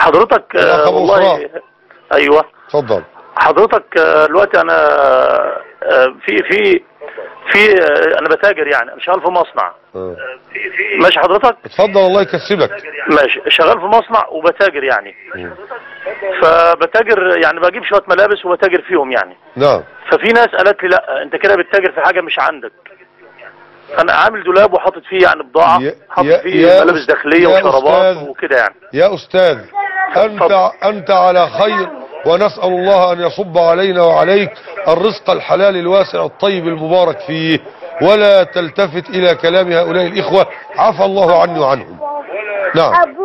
حضرتك الأخ آه، أبو والله إسراء. ايوه اتفضل حضرتك آه، دلوقتي انا آه، في في في آه، انا بتاجر يعني انا شغال في مصنع آه. ماشي حضرتك اتفضل الله يكسبك ماشي شغال في مصنع وبتاجر يعني مم. فبتاجر يعني بجيب شويه ملابس وبتاجر فيهم يعني نعم ففي ناس قالت لي لا انت كده بتتاجر في حاجه مش عندك انا عامل دولاب وحاطط فيه يعني بضاعه يا- حاطط يا- فيه يا ملابس أس- داخليه يا وشرابات أستاذ. وكده يعني يا أستاذ أنت, اتفضل. أنت على خير ونسأل الله أن يصب علينا وعليك الرزق الحلال الواسع الطيب المبارك فيه ولا تلتفت إلى كلام هؤلاء الإخوة عفى الله عني وعنهم نعم أبو